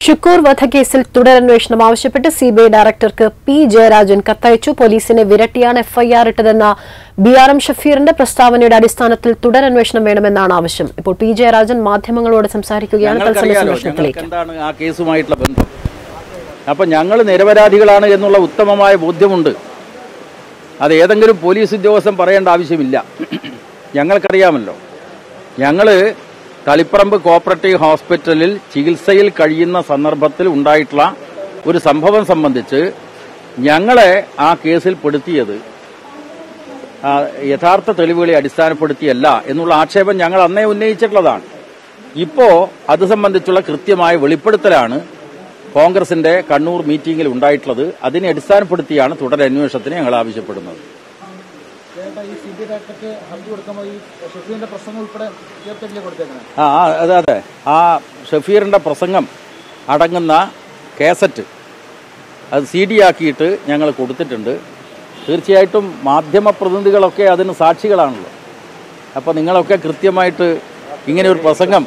ഷുക്കൂർ വധക്കേസിൽ തുടരന്വേഷണം ആവശ്യപ്പെട്ട് സിബിഐ ഡയറക്ടർക്ക് പി ജയരാജൻ കത്തയച്ചു പോലീസിനെ വിരട്ടിയാണ് എഫ്ഐആർ ഇട്ടതെന്ന ബി ആർ എം ഷഫീറിന്റെ പ്രസ്താവനയുടെ അടിസ്ഥാനത്തിൽ തുടരന്വേഷണം വേണമെന്നാണ് ആവശ്യം ഇപ്പോൾ പി ജയരാജൻ മാധ്യമങ്ങളോട് സംസാരിക്കുകയാണ് തത്സമയ ഞങ്ങൾക്കറിയാലോ ഞങ്ങൾക്ക് സംരക്ഷണത്തിലേക്ക് എന്താണ് ആ കേസുമായിട്ടുള്ള ബന്ധം അപ്പം ഞങ്ങൾ നിരപരാധികളാണ് എന്നുള്ള ഉത്തമമായ ബോധ്യമുണ്ട് അത് ഏതെങ്കിലും പോലീസ് ഉദ്യോഗസ്ഥൻ പറയേണ്ട ആവശ്യമില്ല ഞങ്ങൾക്കറിയാമല്ലോ ഞങ്ങൾ തളിപ്പറമ്പ് കോപ്പറേറ്റീവ് ഹോസ്പിറ്റലിൽ ചികിത്സയിൽ കഴിയുന്ന സന്ദർഭത്തിൽ ഉണ്ടായിട്ടുള്ള ഒരു സംഭവം സംബന്ധിച്ച് ഞങ്ങളെ ആ കേസിൽ പെടുത്തിയത് ആ, യഥാർത്ഥ തെളിവുകളെ അടിസ്ഥാനപ്പെടുത്തിയല്ല എന്നുള്ള ആക്ഷേപം ഞങ്ങൾ അന്നേ ഉന്നയിച്ചിട്ടുള്ളതാണ് ഇപ്പോ അത് സംബന്ധിച്ചുള്ള കൃത്യമായ വെളിപ്പെടുത്തലാണ് കോൺഗ്രസിന്റെ കണ്ണൂർ മീറ്റിംഗിൽ ഉണ്ടായിട്ടുള്ളത് അതിനെ അടിസ്ഥാനപ്പെടുത്തിയാണ് തുടരന്വേഷണത്തിന് ഞങ്ങൾ ആവശ്യപ്പെടുന്നത് ചേട്ടാ ഈ സി ബി ഡയറക്ടർക്ക് ഹർജി കൊടുക്കുമ്പോൾ ഈ ഷെഫീന്റെ പ്രസംഗം ഉൾപ്പെടെ ചേർത്തല്ലേ കൊടുത്തേക്കണം ആ ആ, അതെ അതെ ആ ഷഫീറിന്റെ പ്രസംഗം അടങ്ങുന്ന കേസറ്റ് അത് സി ഡി ആക്കിയിട്ട് ഞങ്ങൾ കൊടുത്തിട്ടുണ്ട് തീർച്ചയായിട്ടും മാധ്യമ പ്രതിനിധികളൊക്കെ അതിന് സാക്ഷികളാണല്ലോ അപ്പോൾ നിങ്ങളൊക്കെ കൃത്യമായിട്ട് ഇങ്ങനെ ഒരു പ്രസംഗം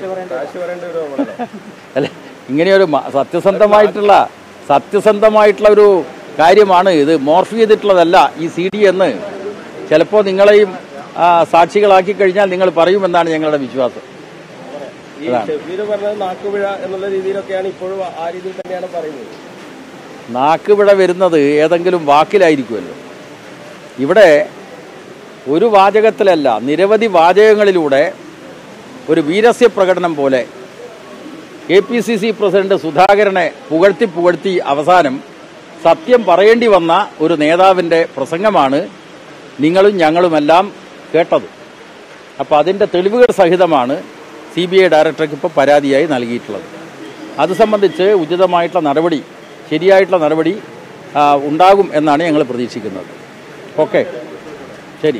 അല്ലെ ഇങ്ങനെയൊരു മ- സത്യസന്ധമായിട്ടുള്ള സത്യസന്ധമായിട്ടുള്ള ഒരു കാര്യമാണ് ഇത് മോർഫ് ചെയ്തിട്ടുള്ളതല്ല ഈ സി ഡി എന്ന് ചിലപ്പോൾ നിങ്ങളെയും ആ, സാക്ഷികളാക്കി കഴിഞ്ഞാൽ നിങ്ങൾ പറയുമെന്നാണ് ഞങ്ങളുടെ വിശ്വാസം ഈ ഷെഫീർ പറഞ്ഞത് നാക്കുപിഴ എന്നുള്ള രീതിയിലൊക്കെയാണ് ഇപ്പോഴും ആ രീതിയിൽ തന്നെയാണ് പറയുന്നത് നാക്കുപിഴ വരുന്നത് ഏതെങ്കിലും വാക്കിലായിരിക്കുമല്ലോ ഇവിടെ ഒരു വാചകത്തിലല്ല നിരവധി വാചകങ്ങളിലൂടെ ഒരു വീരസ്യ പ്രകടനം പോലെ K P C C president സുധാകരനെ പുകഴ്ത്തി പുകഴ്ത്തി അവസാനം സത്യം പറയേണ്ടി വന്ന ഒരു നേതാവിന്റെ പ്രസംഗമാണ് നിങ്ങളും ഞങ്ങളുമെല്ലാം കേട്ടത് അപ്പോൾ അതിന്റെ തെളിവുകൾ സഹിതമാണ് സി ബി ഐ ഡയറക്ടർക്ക് ഇപ്പോൾ പരാതിയായി നൽകിയിട്ടുള്ളത് അത് സംബന്ധിച്ച് ഉചിതമായിട്ടുള്ള നടപടി ശരിയായിട്ടുള്ള നടപടി ആ, ഉണ്ടാകും എന്നാണ് ഞങ്ങൾ പ്രതീക്ഷിക്കുന്നത് ഓക്കെ ശരി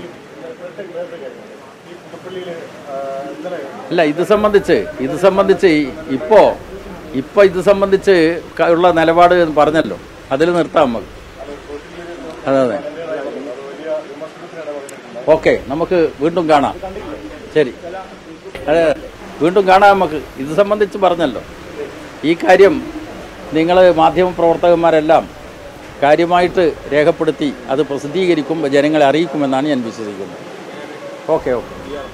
അല്ല ഇത് സംബന്ധിച്ച് ഇത് സംബന്ധിച്ച് ഇപ്പോ ഇപ്പൊ ഇത് സംബന്ധിച്ച് ക- ഉള്ള നിലപാട് പറഞ്ഞല്ലോ അതിൽ നിർത്താം നമുക്ക് അതെ അതെ ഓക്കെ നമുക്ക് വീണ്ടും കാണാം ശരി അതെ വീണ്ടും കാണാം നമുക്ക് ഇത് സംബന്ധിച്ച് പറഞ്ഞല്ലോ ഈ കാര്യം നിങ്ങൾ മാധ്യമപ്രവർത്തകന്മാരെല്ലാം കാര്യമായിട്ട് രേഖപ്പെടുത്തി അത് പ്രസിദ്ധീകരിക്കും ജനങ്ങളെ അറിയിക്കുമെന്നാണ് ഞാൻ വിശ്വസിക്കുന്നത് ഓക്കെ ഓക്കെ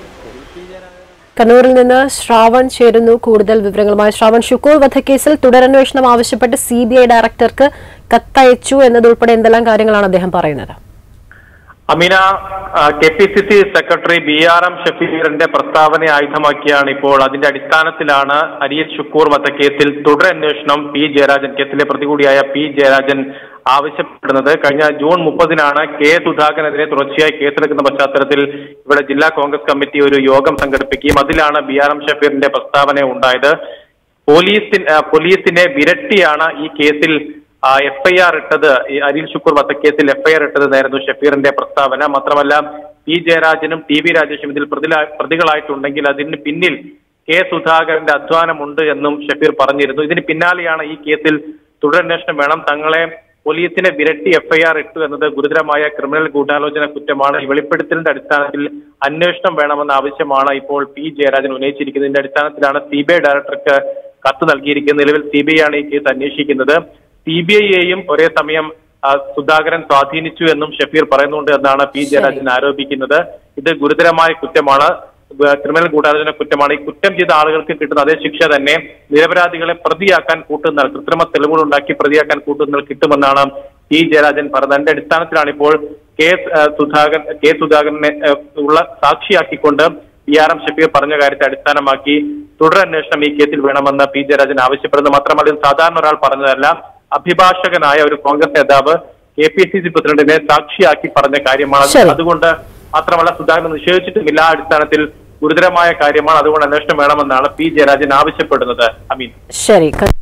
കണ്ണൂരിൽ നിന്ന് ശ്രാവൺ ചേരുന്നു കൂടുതൽ വിവരങ്ങളുമായി ശ്രാവൺ ഷുക്കൂർ വധക്കേസിൽ തുടരന്വേഷണം ആവശ്യപ്പെട്ട് സി ബി ഐ ഡയറക്ടർക്ക് കത്തയച്ചു എന്നതുൾപ്പെടെ എന്തെല്ലാം കാര്യങ്ങളാണ് അദ്ദേഹം പറയുന്നത് Ameena K P C C secretary B R M ഷഫീറിന്റെ പ്രസ്താവന ആയുധമാക്കിയാണ് ഇപ്പോൾ അതിന്റെ അടിസ്ഥാനത്തിലാണ് അരിയൽ ഷുക്കൂർ വധക്കേസിൽ തുടരന്വേഷണം പി ജയരാജൻ കേസിലെ പ്രതി കൂടിയായ പി ജയരാജൻ ആവശ്യപ്പെടുന്നത് കഴിഞ്ഞ ജൂൺ മുപ്പതിനാണ് കെ സുധാകരനെതിരെ തുടർച്ചയായി കേസെടുക്കുന്ന പശ്ചാത്തലത്തിൽ ഇവിടെ ജില്ലാ കോൺഗ്രസ് കമ്മിറ്റി ഒരു യോഗം സംഘടിപ്പിക്കുകയും അതിലാണ് ബി ആർ എം ഷഫീറിന്റെ പ്രസ്താവന ഉണ്ടായത് പോലീസിൻ ആ, പോലീസിനെ വിരട്ടിയാണ് ഈ കേസിൽ എഫ്ഐആർ ഇട്ടത് ഈ അനിൽ ഷുക്കൂർ വധക്കേസിൽ എഫ്ഐആർ ഇട്ടത് എന്നായിരുന്നു ഷഫീറിന്റെ പ്രസ്താവന മാത്രമല്ല പി ജയരാജനും ടി വി രാജേഷും ഇതിൽ പ്രതില- പ്രതികളായിട്ടുണ്ടെങ്കിൽ അതിന് പിന്നിൽ കെ സുധാകരന്റെ അധ്വാനമുണ്ട് എന്നും ഷഫീർ പറഞ്ഞിരുന്നു ഇതിന് പിന്നാലെയാണ് ഈ കേസിൽ തുടരന്വേഷണം വേണം തങ്ങളെ പോലീസിനെ വിരട്ടി എഫ്ഐആർ ഇട്ടു എന്നത് ഗുരുതരമായ ക്രിമിനൽ ഗൂഢാലോചന കുറ്റമാണ് ഈ വെളിപ്പെടുത്തലിന്റെ അടിസ്ഥാനത്തിൽ അന്വേഷണം വേണമെന്ന ആവശ്യമാണ് ഇപ്പോൾ പി ജയരാജൻ ഉന്നയിച്ചിരിക്കുന്നതിന്റെ അടിസ്ഥാനത്തിലാണ് സി ബി ഐ ഡയറക്ടർക്ക് കത്ത് നൽകിയിരിക്കുന്നത് നിലവിൽ സി ബി ഐ ആണ് ഈ കേസ് അന്വേഷിക്കുന്നത് സി ബി ഐയെയും ഒരേ സമയം ആ, സുധാകരൻ സ്വാധീനിച്ചു എന്നും ഷഫീർ പറയുന്നുണ്ട് എന്നാണ് പി ജയരാജൻ ആരോപിക്കുന്നത് ഇത് ഗുരുതരമായ കുറ്റമാണ് ഗ- ക്രിമിനൽ ഗൂഢാലോചന കുറ്റമാണ് ഈ കുറ്റം ചെയ്ത ആളുകൾക്ക് കിട്ടുന്ന അതേ ശിക്ഷ തന്നെ നിരപരാധികളെ പ്രതിയാക്കാൻ കൂട്ടുന്ന കൃത്രിമ തെളിവുകൾ ഉണ്ടാക്കി പ്രതിയാക്കാൻ കൂട്ടുന്ന കിട്ടുമെന്നാണ് പി ജയരാജൻ പറഞ്ഞത് അതിന്റെ അടിസ്ഥാനത്തിലാണ് ഇപ്പോൾ കെ ആ, സുധാകരൻ കെ സുധാകരനെ ആ, ഉള്ള സാക്ഷിയാക്കിക്കൊണ്ട് പി ആർ എം ഷഫീർ പറഞ്ഞ കാര്യത്തെ അടിസ്ഥാനമാക്കി തുടരന്വേഷണം ഈ കേസിൽ വേണമെന്ന് പി ജയരാജൻ ആവശ്യപ്പെടുന്നു മാത്രമല്ല ഇത് സാധാരണ ഒരാൾ പറഞ്ഞതല്ല അഭിഭാഷകനായ ഒരു കോൺഗ്രസ് നേതാവ് കെ പി സി സി പ്രസിഡന്റിനെ സാക്ഷിയാക്കി പറഞ്ഞ കാര്യമാണ് അത് ശരി. അതുകൊണ്ട് മാത്രമല്ല സുധാകരൻ നിഷേധിച്ചിട്ടുമില്ല ആ അടിസ്ഥാനത്തിൽ ഗുരുതരമായ കാര്യമാണ് അതുകൊണ്ട് അന്വേഷണം വേണമെന്നാണ് പി ജയരാജൻ ആവശ്യപ്പെടുന്നത് അമീൻ ശരി